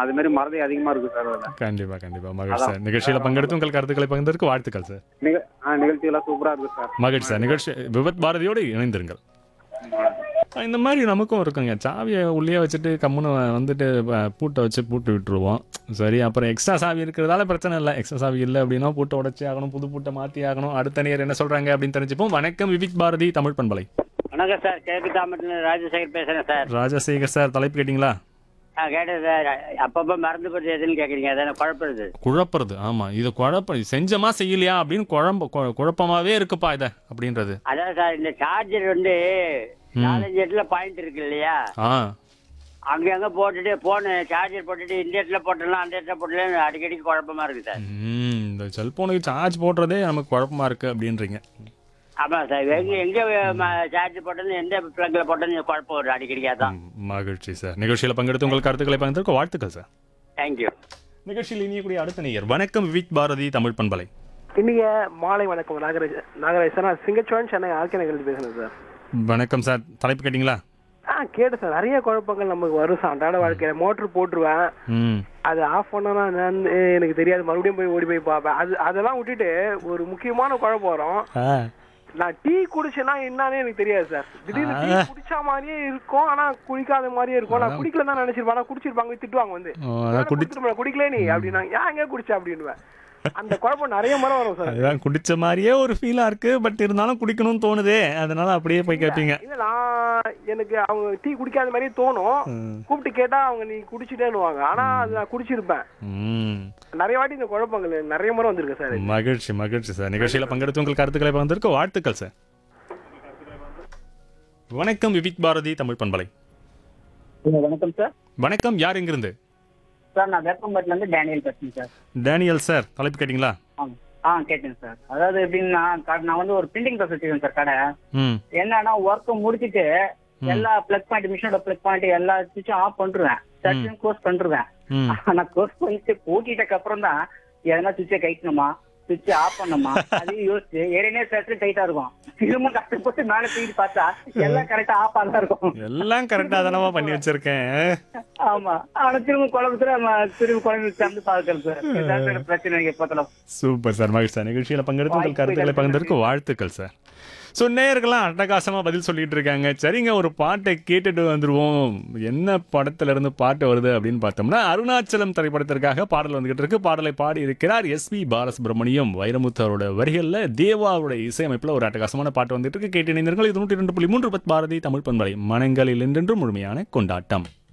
அது மாதிரி மறதி அதிகமா இருக்கு சார் அதுல கண்டிப்பா கண்டிப்பா மகிழ்ச்சி சார் நிகழ்ச்சியில பங்கெடுத்து உங்கள் கருத்துக்களை பகிர்ந்ததற்கு வாழ்த்துக்கள் சார் நிக ஆ நிகழ்ச்சிகள்லாம் சூப்பரா இருக்கு சார் மகிழ்ச்சி சார் நிகழ்ச்சி விபத் பாரதியோடு இணைந்திருங்கள் இந்த மாதிரி நமக்கும் இருக்குங்க சாவியை உள்ளே வச்சுட்டு கம்முன்னு வந்துட்டு அஹ், பூட்டை வச்சு பூட்டு விட்டுருவோம் சரி அப்புறம் எக்ஸ்ட்ரா சாவி இருக்கிறதால பிரச்சனை இல்லை எக்ஸ்ட்ரா சாவி இல்லை அப்படின்னா பூட்டை உடச்சி ஆகணும் புது பூட்டை மாற்றி ஆகணும் அடுத்த நேர் என்ன சொல்கிறாங்க அப்படின்னு தெரிஞ்சுப்போம் வணக்கம் விவிக் பாரதி தமிழ் பண்பலை வணக்கம் சார் கிழக்கு தாமட்டில் ராஜசேகர் பேசுறேன் சார் ராஜசேகர் சார் தலைப்பு கேட்டிங்களா ஆ கேட்டேன் சார் அப்பப்போ மறந்து போச்சு எதுன்னு கேட்குறீங்க அதான குழப்பறது குழப்புறது ஆமாம் இது குழப்ப செஞ்சமா செய்யலையா அப்படின்னு குழம்ப கு- குழப்பமாவே இருக்குப்பா இதை அப்படின்றது அதான் சார் இந்த சார்ஜர் வந்து நாலஞ்சு இடத்துல பாயிண்ட் இருக்கு இல்லையா ஆ அங்க அங்க போட்டுட்டு போன் சார்ஜர் போட்டுட்டு இந்த இடத்துல போட்டலாம் அந்த இடத்துல போட்டலாம் அடிக்கடி குழப்பமா இருக்கு சார் ம், இந்த செல்போனுக்கு சார்ஜ் போடுறதே நமக்கு குழப்பமா இருக்கு அப்படின்றீங்க ஆமா சார் எங்க எங்க சார்ஜ் போட்டது எந்த பிளக்ல போட்டது குழப்பம் வரும் அடிக்கடி அதான் ம், மகிழ்ச்சி சார் நிகழ்ச்சியில் பங்கெடுத்து உங்கள் கருத்துக்களை பகிர்ந்ததற்கு வாழ்த்துக்கள் சார் தேங்க்யூ நிகழ்ச்சியில் இனியக்கூடிய அடுத்த நேயர் வணக்கம் விவிக் பாரதி தமிழ் பண்பலை இனிய மாலை வணக்கம் நாகராஜ் நாகராஜ் சார் நான் சிங்கச்சோழன் சென்னை ஆர்கே நகரில் பேசுகிறேன் சார் வணக்கம் சார் தலைப்பு கேட்டிங்களா ஆ கேட்டு சார் நிறைய குழப்பங்கள் நமக்கு வரும் சார் அன்றாட வாழ்க்கையில மோட்டர் போட்டுருவேன் ம் அது ஆஃப் பண்ணனா என்னன்னு எனக்கு தெரியாது மறுபடியும் போய் ஓடி போய் பார்ப்பேன் அது அதெல்லாம் விட்டுட்டு ஒரு முக்கியமான குழப்பம் வரும் ஆ நான் டீ குடிச்சேன்னா என்னன்னு எனக்கு தெரியாது சார் திடீர்னு டீ குடிச்ச மாதிரியே இருக்கும் ஆனா குடிக்காத மாதிரியே இருக்கும் நான் குடிக்கல தான் நினைச்சிருப்பேன் ஆனா குடிச்சிருப்பாங்க திட்டுவாங்க வந்து ஓ, அதான் குடி குடிச்சிருப்பேன் குடிக்கல நீ அப்படின்னா ஏன் எங்க குடிச்ச அப்படின்னுவேன் அந்த குழப்பம் நிறைய முறை வரும் சார் அதுதான் குடிச்ச மாதிரியே ஒரு ஃபீலாக இருக்கு பட் இருந்தாலும் குடிக்கணும்னு தோணுதே அதனால அப்படியே போய் கேட்பீங்க இல்ல நான் எனக்கு அவங்க டீ குடிக்காத மாதிரியே தோணும் கூப்பிட்டு கேட்டா அவங்க நீ குடிச்சிட்டேன்னுவாங்க ஆனா அது நான் குடிச்சிருப்பேன் ம் நிறைய வாட்டி இந்த குழப்பங்கள் நிறைய முறை வந்திருக்கு சார் மகிழ்ச்சி மகிழ்ச்சி சார் நிகழ்ச்சியில் பங்கெடுத்து உங்கள் கருத்துக்களை பகிர்ந்ததற்கு வாழ்த்துக்கள் சார் வணக்கம் விவிக் பாரதி தமிழ் பண்பலை வணக்கம் சார் வணக்கம் யார் எங்கிருந்து சார் நான் வேப்பம்பட்டில இருந்து டேனியல் பேசுறேன் சார் டேனியல் சார் தலைப்பு கேட்டிங்களா ஆமா. ஆ கேட்டேன் சார் அதாவது எப்படின்னா க- நான் வந்து ஒரு பிரிண்டிங் ப்ரெஸ் வச்சிருக்கேன் சார் கடை ம் என்னன்னா ஒர்க் முடிச்சிட்டு எல்லா பிளக் பாயிண்ட் மிஷினோட பிளக் பாயிண்ட் எல்லா சுவிட்சும் ஆஃப் பண்ணிருவேன் சர்ச்சும் க்ளோஸ் பண்ணிருவேன் ம் ஆனா க்ளோஸ் பண்ணிட்டு பூட்டிட்டக்கு அப்புறம் தான் எதனா சுவிட்சை கைட்டணுமா சுவிட்ச் ஆஃப் பண்ணுமா அதையும் யோசிச்சு ஏற்கனவே சர்ச்சு டைட்டா இருக்கும் திரும்ப கஷ்டப்பட்டு மேல தூக்கிட்டு பார்த்தா எல்லாம் கரெக்டா ஆஃப் தான் இருக்கும் எல்லாம் கரெக்டாக தானமா பண்ணி வச்சிருக்கேன் ஆமா ஆனா திரும்ப குழம்புத்துல நம்ம திரும்ப குழம்பு சேர்ந்து பாக்குறது சார் ஏதாவது ஒரு பிரச்சனை எப்போத்தலாம் சூப்பர் சார் மகிழ்ச்சி சார் நிகழ்ச்சியில் பங்கெடுத்து உங்கள் கருத்துக்களை பகிர்ந்ததற்கு வாழ்த்துக்கள் சார் ஸோ நேயர்கள்லாம் அட்டகாசமாக பதில் சொல்லிட்டு இருக்காங்க சரிங்க ஒரு பாட்டை கேட்டுட்டு வந்துருவோம் என்ன படத்துல இருந்து பாட்டு வருது அப்படின்னு பார்த்தோம்னா அருணாச்சலம் திரைப்படத்திற்காக பாடல் வந்துகிட்டு இருக்கு பாடலை பாடி இருக்கிறார் எஸ்பி பாலசுப்ரமணியம் வைரமுத்து அவரோட வரிகளில் தேவாவோட இசையமைப்பில் ஒரு அட்டகாசமான பாட்டு வந்துட்டு இருக்கு கேட்டு இணைந்தீர்கள் இது நூற்றி ரெண்டு புள்ளி மூன்று பத் பாரதி தமிழ் பண்பலை மனங்களில் என்றென்றும் முழுமையான கொண்டாட்டம்